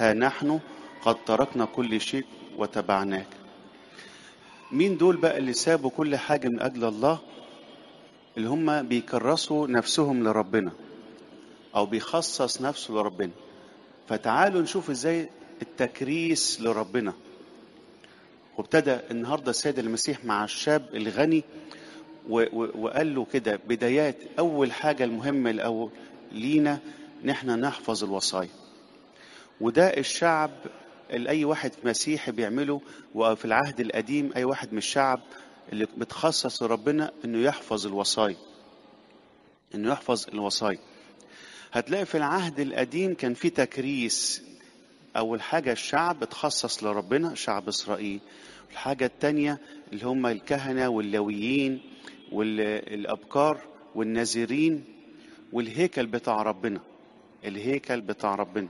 ها نحن قد تركنا كل شيء وتبعناك مين دول بقى اللي سابوا كل حاجة من أجل الله اللي هم بيكرسوا نفسهم لربنا أو بيخصص نفسه لربنا فتعالوا نشوف ازاي التكريس لربنا وابتدى النهارده السيد المسيح مع الشاب الغني و و وقال له كده بدايات اول حاجه المهمه الاول لينا نحن نحفظ الوصايا وده الشعب اللي اي واحد مسيحي بيعمله وفي العهد القديم اي واحد من الشعب اللي بتخصص ربنا انه يحفظ الوصايا انه يحفظ الوصايا هتلاقي في العهد القديم كان في تكريس أول حاجة الشعب اتخصص لربنا شعب إسرائيل الحاجة التانية اللي هم الكهنة واللويين والأبكار والنازرين والهيكل بتاع ربنا الهيكل بتاع ربنا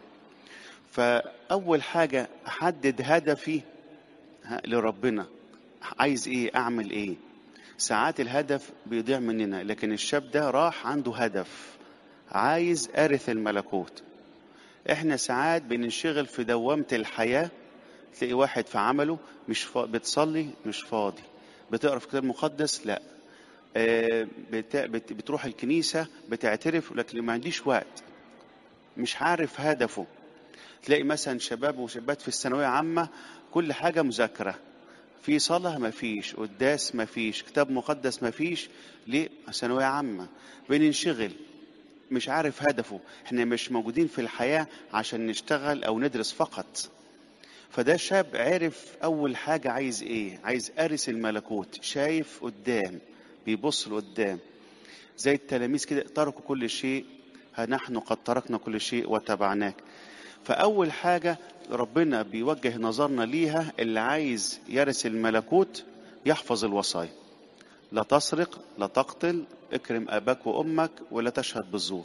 فأول حاجة أحدد هدفي لربنا عايز إيه أعمل إيه ساعات الهدف بيضيع مننا لكن الشاب ده راح عنده هدف عايز أرث الملكوت احنا ساعات بننشغل في دوامة الحياة تلاقي واحد في عمله مش فا... بتصلي مش فاضي بتقرا في كتاب مقدس لا آه بت... بت... بتروح الكنيسة بتعترف لكن ما عنديش وقت مش عارف هدفه تلاقي مثلا شباب وشابات في الثانوية عامة كل حاجة مذاكرة في صلاة ما فيش قداس ما فيش كتاب مقدس ما فيش ليه ثانوية عامة بننشغل مش عارف هدفه احنا مش موجودين في الحياة عشان نشتغل او ندرس فقط فده شاب عرف اول حاجة عايز ايه عايز ارث الملكوت شايف قدام بيبص لقدام زي التلاميذ كده تركوا كل شيء ها نحن قد تركنا كل شيء وتبعناك فاول حاجة ربنا بيوجه نظرنا ليها اللي عايز يرث الملكوت يحفظ الوصايا لا تسرق لا تقتل اكرم اباك وامك ولا تشهد بالزور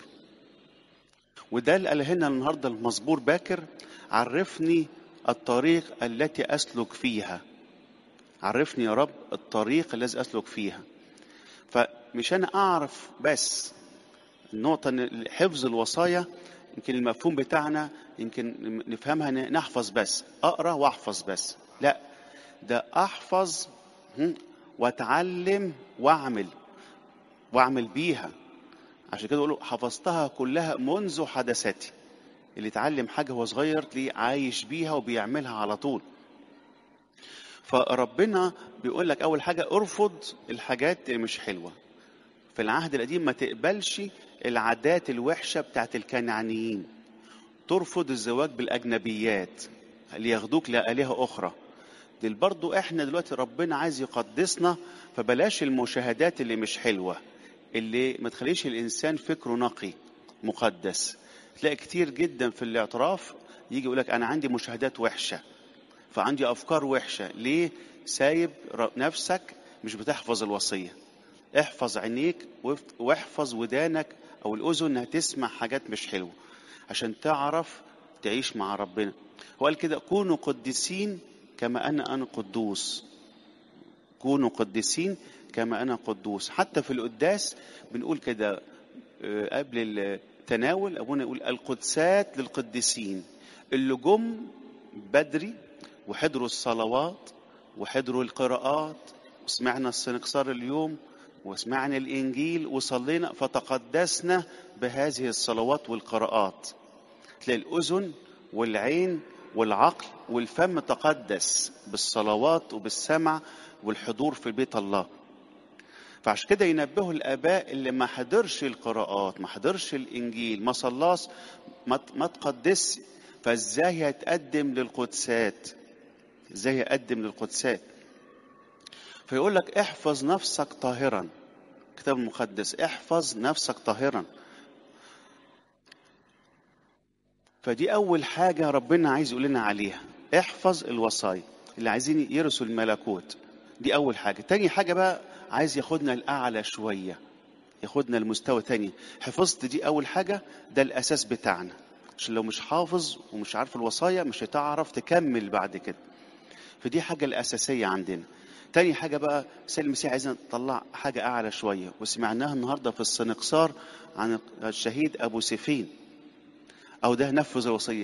وده اللي قال لنا النهارده المزبور باكر عرفني الطريق التي اسلك فيها عرفني يا رب الطريق الذي اسلك فيها فمش انا اعرف بس النقطة ان حفظ الوصايا يمكن المفهوم بتاعنا يمكن نفهمها نحفظ بس اقرا واحفظ بس لا ده احفظ واتعلم واعمل واعمل بيها عشان كده اقول حفظتها كلها منذ حدثتي اللي اتعلم حاجه وهو صغير تلاقيه عايش بيها وبيعملها على طول فربنا بيقول لك اول حاجه ارفض الحاجات اللي مش حلوه في العهد القديم ما تقبلش العادات الوحشه بتاعت الكنعانيين ترفض الزواج بالاجنبيات لياخدوك لآلهة أخرى دي برضو احنا دلوقتي ربنا عايز يقدسنا فبلاش المشاهدات اللي مش حلوة اللي ما تخليش الإنسان فكره نقي مقدس تلاقي كتير جدا في الاعتراف يجي يقول لك أنا عندي مشاهدات وحشة فعندي أفكار وحشة ليه سايب نفسك مش بتحفظ الوصية احفظ عينيك واحفظ ودانك أو الأذن إنها تسمع حاجات مش حلوة عشان تعرف تعيش مع ربنا هو قال كده كونوا قديسين كما أنا أنا قدوس كونوا قديسين كما أنا قدوس حتى في القداس بنقول كده قبل التناول أبونا يقول القدسات للقديسين اللي جم بدري وحضروا الصلوات وحضروا القراءات وسمعنا السنكسار اليوم وسمعنا الإنجيل وصلينا فتقدسنا بهذه الصلوات والقراءات تلاقي الأذن والعين والعقل والفم تقدس بالصلوات وبالسمع والحضور في بيت الله فعشان كده ينبهوا الاباء اللي ما حضرش القراءات ما حضرش الانجيل ما صلاش ما تقدس فازاي هتقدم للقدسات ازاي هيقدم للقدسات فيقول لك احفظ نفسك طاهرا الكتاب المقدس احفظ نفسك طاهرا فدي أول حاجة ربنا عايز يقول لنا عليها احفظ الوصايا اللي عايزين يرثوا الملكوت دي أول حاجة تاني حاجة بقى عايز ياخدنا الأعلى شوية ياخدنا لمستوى تاني حفظت دي أول حاجة ده الأساس بتاعنا عشان لو مش حافظ ومش عارف الوصايا مش هتعرف تكمل بعد كده فدي حاجة الأساسية عندنا تاني حاجة بقى سيد المسيح عايزنا نطلع حاجة أعلى شوية وسمعناها النهاردة في السنقصار عن الشهيد أبو سيفين أو ده نفذ الوصية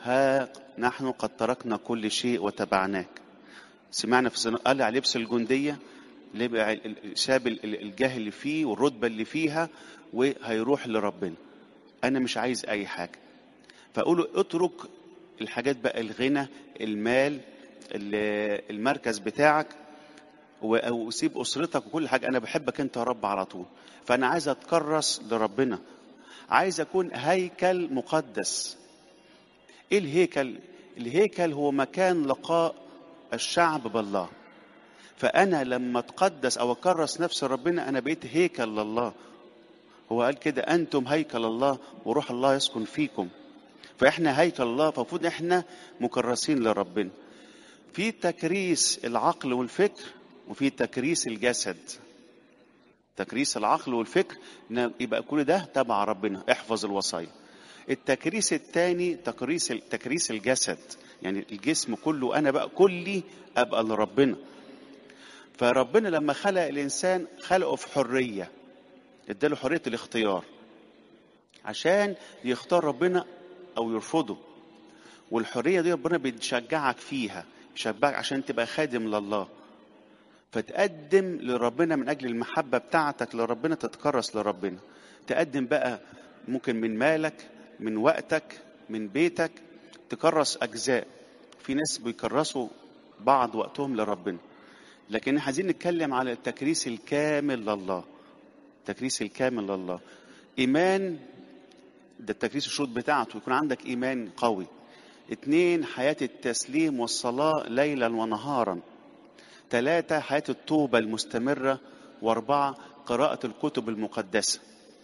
ها نحن قد تركنا كل شيء وتبعناك سمعنا في سنة قلع لبس الجندية لبع ال- ال- ساب ال- ال- الجاه اللي فيه والرتبة اللي فيها وهيروح لربنا أنا مش عايز أي حاجة فأقوله اترك الحاجات بقى الغنى المال ال- المركز بتاعك و- وسيب أسرتك وكل حاجة أنا بحبك أنت يا رب على طول فأنا عايز أتكرس لربنا عايز أكون هيكل مقدس ايه الهيكل الهيكل هو مكان لقاء الشعب بالله فانا لما اتقدس او اكرس نفسي ربنا انا بقيت هيكل لله هو قال كده انتم هيكل الله وروح الله يسكن فيكم فاحنا هيكل الله فالمفروض احنا مكرسين لربنا في تكريس العقل والفكر وفي تكريس الجسد تكريس العقل والفكر إن يبقى كل ده تبع ربنا احفظ الوصايا التكريس الثاني تكريس تكريس الجسد يعني الجسم كله انا بقى كلي ابقى لربنا فربنا لما خلق الانسان خلقه في حريه اداله حريه الاختيار عشان يختار ربنا او يرفضه والحريه دي ربنا بيشجعك فيها يشجعك عشان تبقى خادم لله فتقدم لربنا من اجل المحبه بتاعتك لربنا تتكرس لربنا تقدم بقى ممكن من مالك من وقتك من بيتك تكرس اجزاء في ناس بيكرسوا بعض وقتهم لربنا لكن عايزين نتكلم على التكريس الكامل لله التكريس الكامل لله ايمان ده التكريس الشروط بتاعته يكون عندك ايمان قوي اتنين حياة التسليم والصلاة ليلا ونهارا ثلاثة حياة التوبة المستمرة وأربعة قراءة الكتب المقدسة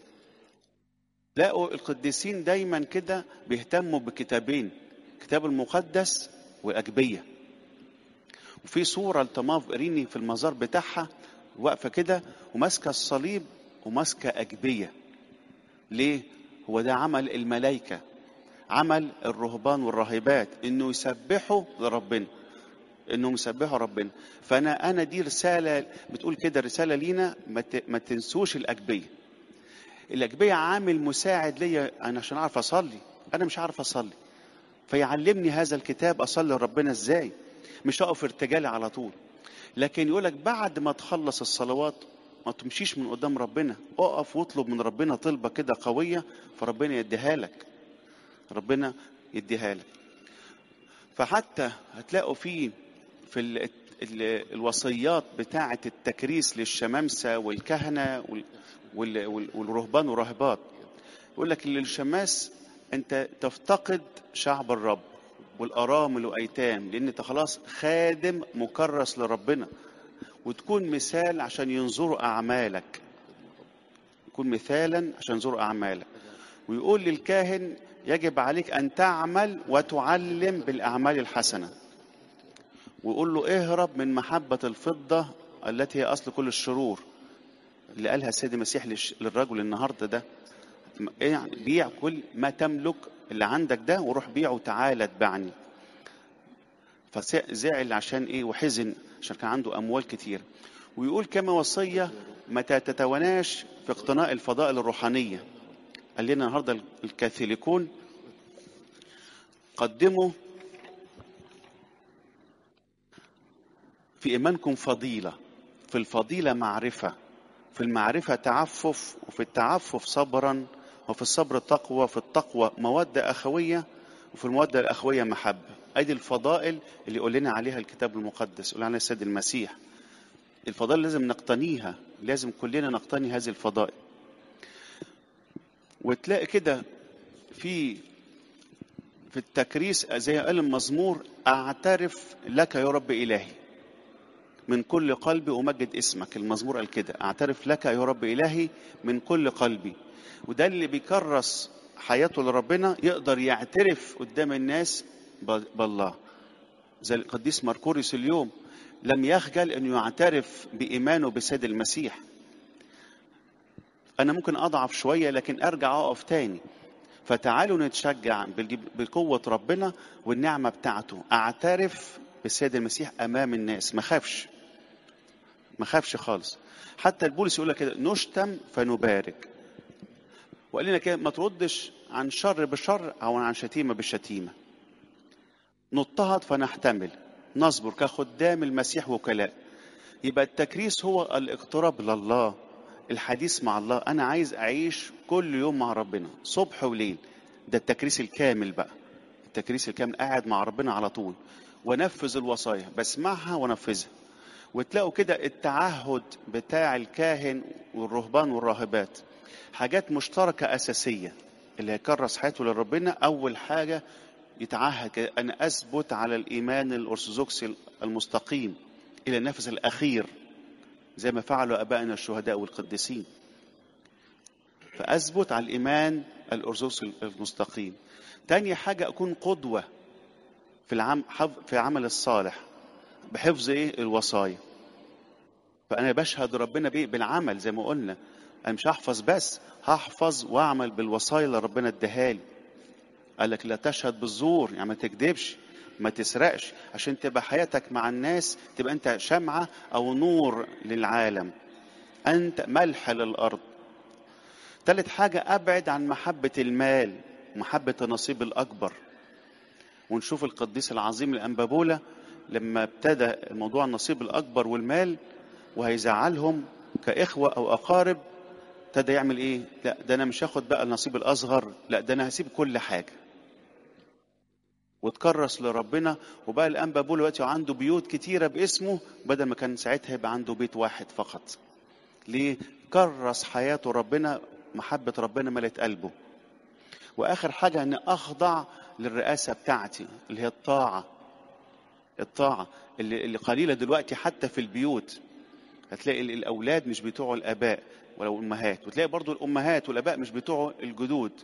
لقوا القديسين دايما كده بيهتموا بكتابين كتاب المقدس وأجبية وفي صورة لتماف إريني في المزار بتاعها واقفة كده وماسكة الصليب وماسكة أجبية ليه؟ هو ده عمل الملائكة عمل الرهبان والراهبات انه يسبحوا لربنا انهم يسبحوا ربنا فانا انا دي رساله بتقول كده رساله لينا ما ت- ما تنسوش الاجبيه الاجبيه عامل مساعد ليا انا عشان اعرف اصلي انا مش عارف اصلي فيعلمني هذا الكتاب اصلي لربنا ازاي مش هقف ارتجالي على طول لكن يقولك بعد ما تخلص الصلوات ما تمشيش من قدام ربنا اقف واطلب من ربنا طلبه كده قويه فربنا يديها لك ربنا يديها لك فحتى هتلاقوا فيه في ال ال الوصيات بتاعة التكريس للشمامسة والكهنة وال وال وال والرهبان والراهبات يقول لك للشماس انت تفتقد شعب الرب والارامل وايتام لان انت خلاص خادم مكرس لربنا وتكون مثال عشان ينظروا اعمالك يكون مثالا عشان ينظروا اعمالك ويقول للكاهن يجب عليك ان تعمل وتعلم بالاعمال الحسنه ويقول له اهرب من محبه الفضه التي هي اصل كل الشرور اللي قالها السيد المسيح للش- للرجل النهارده ده يعني بيع كل ما تملك اللي عندك ده وروح بيعه وتعالى اتبعني فزعل عشان ايه وحزن عشان كان عنده اموال كتير ويقول كما وصيه متى تتواناش في اقتناء الفضائل الروحانيه قال لنا النهارده الكاثوليكون قدموا في ايمانكم فضيله في الفضيله معرفه في المعرفه تعفف وفي التعفف صبرا وفي الصبر تقوى في التقوى موده اخويه وفي الموده الاخويه محبه ادي الفضائل اللي يقول لنا عليها الكتاب المقدس يقول عليها السيد المسيح الفضائل لازم نقتنيها لازم كلنا نقتني هذه الفضائل وتلاقي كده في في التكريس زي قال المزمور اعترف لك يا رب الهي من كل قلبي امجد اسمك المزمور قال كده اعترف لك يا رب الهي من كل قلبي وده اللي بيكرس حياته لربنا يقدر يعترف قدام الناس ب- بالله زي القديس مركوريوس اليوم لم يخجل انه يعترف بايمانه بسيد المسيح انا ممكن اضعف شويه لكن ارجع اقف تاني فتعالوا نتشجع بالج- بقوه ربنا والنعمه بتاعته اعترف بالسيد المسيح امام الناس ما خافش ما خافش خالص حتى البولس يقول لك كده نشتم فنبارك وقال لنا كده ما تردش عن شر بشر او عن شتيمه بالشتيمه نضطهد فنحتمل نصبر كخدام المسيح وكلاء يبقى التكريس هو الاقتراب لله الحديث مع الله انا عايز اعيش كل يوم مع ربنا صبح وليل ده التكريس الكامل بقى التكريس الكامل قاعد مع ربنا على طول ونفذ الوصايا بسمعها ونفذها وتلاقوا كده التعهد بتاع الكاهن والرهبان والراهبات حاجات مشتركة أساسية اللي هيكرس حياته لربنا أول حاجة يتعهد كده أن أثبت على الإيمان الأرثوذكسي المستقيم إلى النفس الأخير زي ما فعلوا أبائنا الشهداء والقديسين فأثبت على الإيمان الأرثوذكسي المستقيم تاني حاجة أكون قدوة في العم في العمل الصالح بحفظ ايه الوصايا فانا بشهد ربنا بايه بالعمل زي ما قلنا انا مش هحفظ بس هحفظ واعمل بالوصايا اللي ربنا اداها لي قال لك لا تشهد بالزور يعني ما تكذبش ما تسرقش عشان تبقى حياتك مع الناس تبقى انت شمعة او نور للعالم انت ملح للارض ثالث حاجة ابعد عن محبة المال محبة النصيب الاكبر ونشوف القديس العظيم الانبابوله لما ابتدى موضوع النصيب الأكبر والمال وهيزعلهم كإخوة أو أقارب ابتدى يعمل إيه؟ لا ده أنا مش هاخد بقى النصيب الأصغر لا ده أنا هسيب كل حاجة وتكرس لربنا وبقى الأنبا بول دلوقتي عنده بيوت كتيرة باسمه بدل ما كان ساعتها يبقى عنده بيت واحد فقط ليه؟ كرس حياته ربنا محبة ربنا ملت قلبه وآخر حاجة أن أخضع للرئاسة بتاعتي اللي هي الطاعة الطاعة اللي, اللي قليلة دلوقتي حتى في البيوت هتلاقي الأولاد مش بتوع الآباء ولا الأمهات وتلاقي برضو الأمهات والآباء مش بتوع الجدود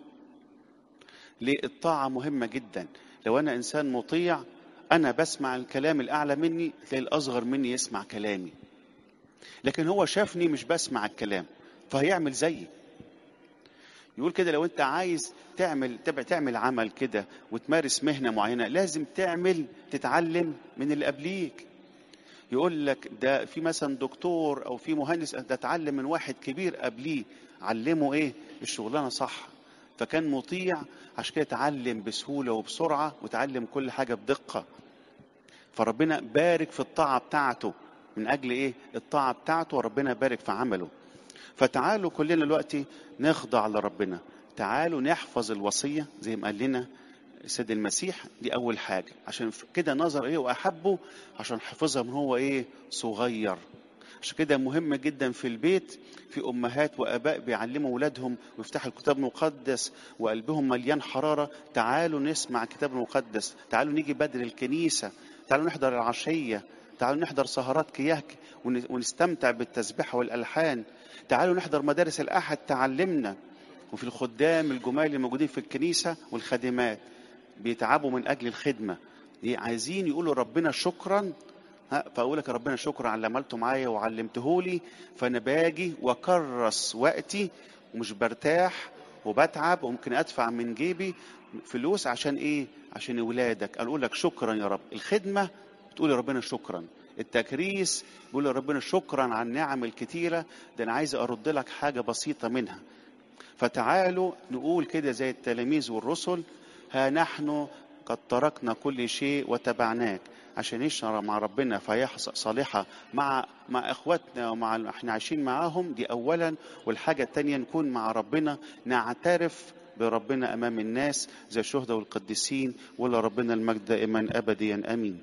ليه الطاعة مهمة جدا لو أنا إنسان مطيع أنا بسمع الكلام الأعلى مني تلاقي الأصغر مني يسمع كلامي لكن هو شافني مش بسمع الكلام فهيعمل زيي يقول كده لو انت عايز تعمل تبع تعمل عمل كده وتمارس مهنه معينه لازم تعمل تتعلم من اللي قبليك يقول لك ده في مثلا دكتور او في مهندس ده اتعلم من واحد كبير قبليه علمه ايه الشغلانه صح فكان مطيع عشان كده اتعلم بسهوله وبسرعه وتعلم كل حاجه بدقه فربنا بارك في الطاعه بتاعته من اجل ايه الطاعه بتاعته وربنا بارك في عمله فتعالوا كلنا دلوقتي نخضع لربنا تعالوا نحفظ الوصية زي ما قال لنا السيد المسيح دي أول حاجة عشان كده نظر إيه وأحبه عشان حفظها من هو إيه صغير عشان كده مهم جدا في البيت في أمهات وآباء بيعلموا أولادهم ويفتحوا الكتاب المقدس وقلبهم مليان حرارة تعالوا نسمع الكتاب المقدس تعالوا نيجي بدري الكنيسة تعالوا نحضر العشية تعالوا نحضر سهرات كياك ونستمتع بالتسبيحة والألحان تعالوا نحضر مدارس الأحد تعلمنا وفي الخدام الجمال الموجودين في الكنيسة والخادمات بيتعبوا من أجل الخدمة عايزين يقولوا ربنا شكرا فأقول لك ربنا شكرا على اللي عملته معايا وعلمته لي فأنا باجي وأكرس وقتي ومش برتاح وبتعب وممكن أدفع من جيبي فلوس عشان إيه؟ عشان أولادك أقول لك شكرا يا رب الخدمة تقول ربنا شكرا التكريس بيقول ربنا شكرا على النعم الكتيرة ده أنا عايز أرد لك حاجة بسيطة منها فتعالوا نقول كده زي التلاميذ والرسل ها نحن قد تركنا كل شيء وتبعناك عشان نشرب مع ربنا فهي صالحة مع مع اخواتنا ومع احنا عايشين معاهم دي اولا والحاجة التانية نكون مع ربنا نعترف بربنا امام الناس زي الشهداء والقديسين ولا ربنا المجد دائما ابديا امين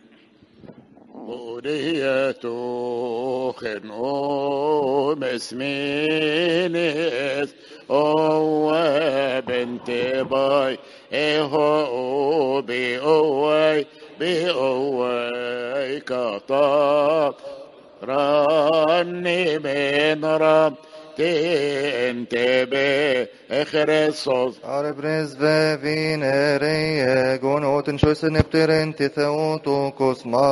Oriyet ochen o mesminis o bente bay eho o bi o bi o kata ranni men ram تنتبه اخرسوس Arbres ve vinere gonoten schussen epterenti theotokos